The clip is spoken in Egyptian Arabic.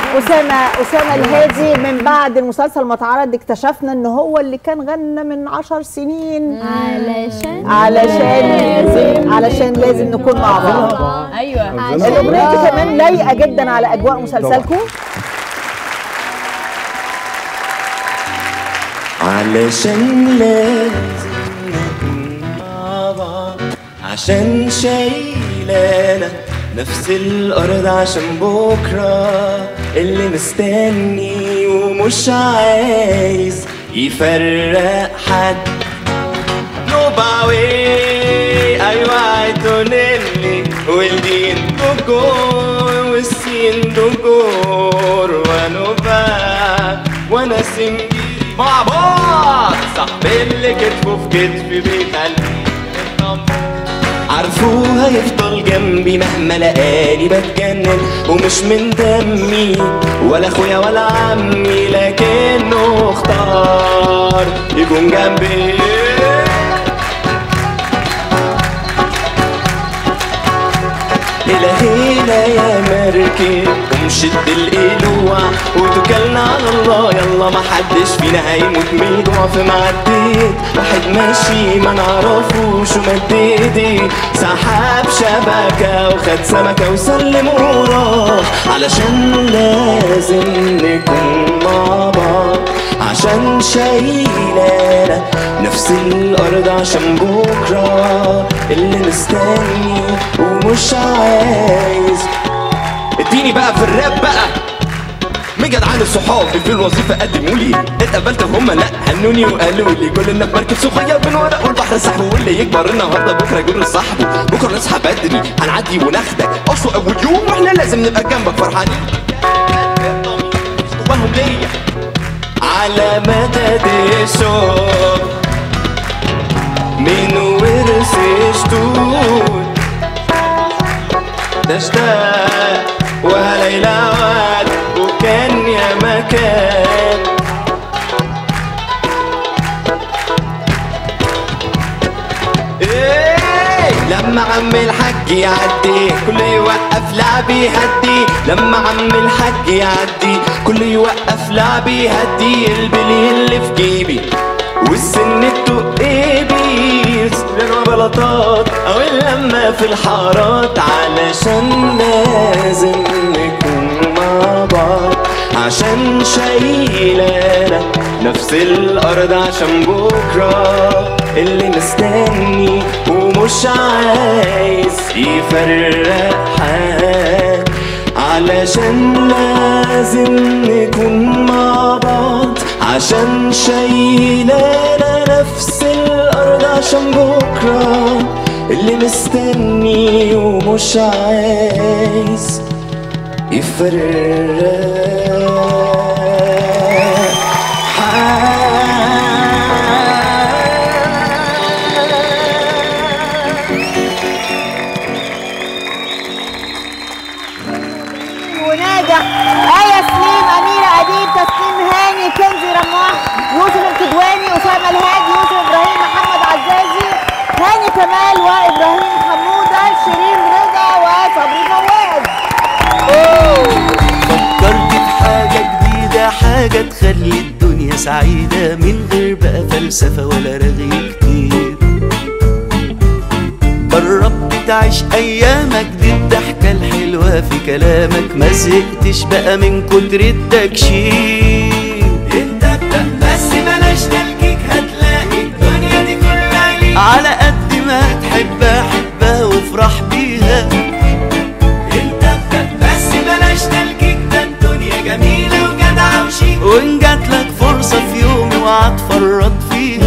اسامه اسامه الهادي من بعد المسلسل ما اتعرض اكتشفنا ان هو اللي كان غنى من عشر سنين علشان علشان لازم علشان لازم نكون مع بعض ايوه الاغنيه دي كمان لايقه جدا على اجواء مسلسلكم علشان لازم نكون مع بعض عشان شايلانا نفس الأرض عشان بكرة اللي مستني ومش عايز يفرق حد نوباوي أيوة عيتونيلي والدين دوجور والسين دوجور ونوبا وانا سنجي مع بعض صاحبي اللي كتفه في كتفي بيخليني عارفه هيفضل جنبي مهما لقاني بتجنن ومش من دمي ولا اخويا ولا عمي لكنه اختار يكون جنبي إلهينا يا مركب ومشد القلوع وتوكلنا على الله يلا ما حدش فينا هيموت من الجوع في معديت واحد ماشي ما نعرفوش ومد ايدي سحب شبكة وخد سمكة وسلم وراه علشان لازم نكون مع بعض عشان شايلانا نفس الأرض عشان بكرة اللي مستني ومش عايز اديني بقى في الراب بقى من جدعان الصحاب في الوظيفة قدموا لي اتقبلت هما لا هنوني وقالوا لي كلنا في مركب صغير بين ورق والبحر سحب واللي يكبر النهارده بكره يجر صاحبه بكره نصحى بدري هنعدي وناخدك اصله اول يوم واحنا لازم نبقى جنبك فرحانين جواهم ليا على مدد الشوق من ورث شتوت ده اشتاق وهليلة وعد وكان يا مكان إيه لما عم الحاج يعدي كل يوقف لعبي يهدي لما عم الحاج يعدي كل يوقف لعبي يهدي البلي اللي في جيبي والسن التقيبي لنا بلاطات او اللمة في الحارات علشان لازم نكون مع بعض عشان شايلانا نفس الارض عشان بكره اللي مستني ومش عايز يفرق حد علشان لازم نكون مع بعض عشان شايلانا نفس الأرض عشان بكرة اللي مستني ومش عايز يفرق وناجح آية سليم أميرة أديب تسليم هاني كنزي رماح يوسف الكدواني أسامة الهادي يوسف إبراهيم محمد عزازي هاني كمال وإبراهيم حمودة شيرين رضا وصبري فواز فكرت في حاجة جديدة حاجة تخلي الدنيا سعيدة من غير بقى فلسفة ولا رغي كتير جربت تعيش أيامك دي الضحكة الحلوة في كلامك ما زهقتش بقى من كتر التكشير انت ابدأ بس بلاش تلكيك هتلاقي الدنيا دي كلها ليك على قد ما تحبها حبها وافرح بيها انت ابدأ بس بلاش تلكيك ده الدنيا جميلة وجدعة وشيك وان جاتلك فرصة في يوم اوعى تفرط فيها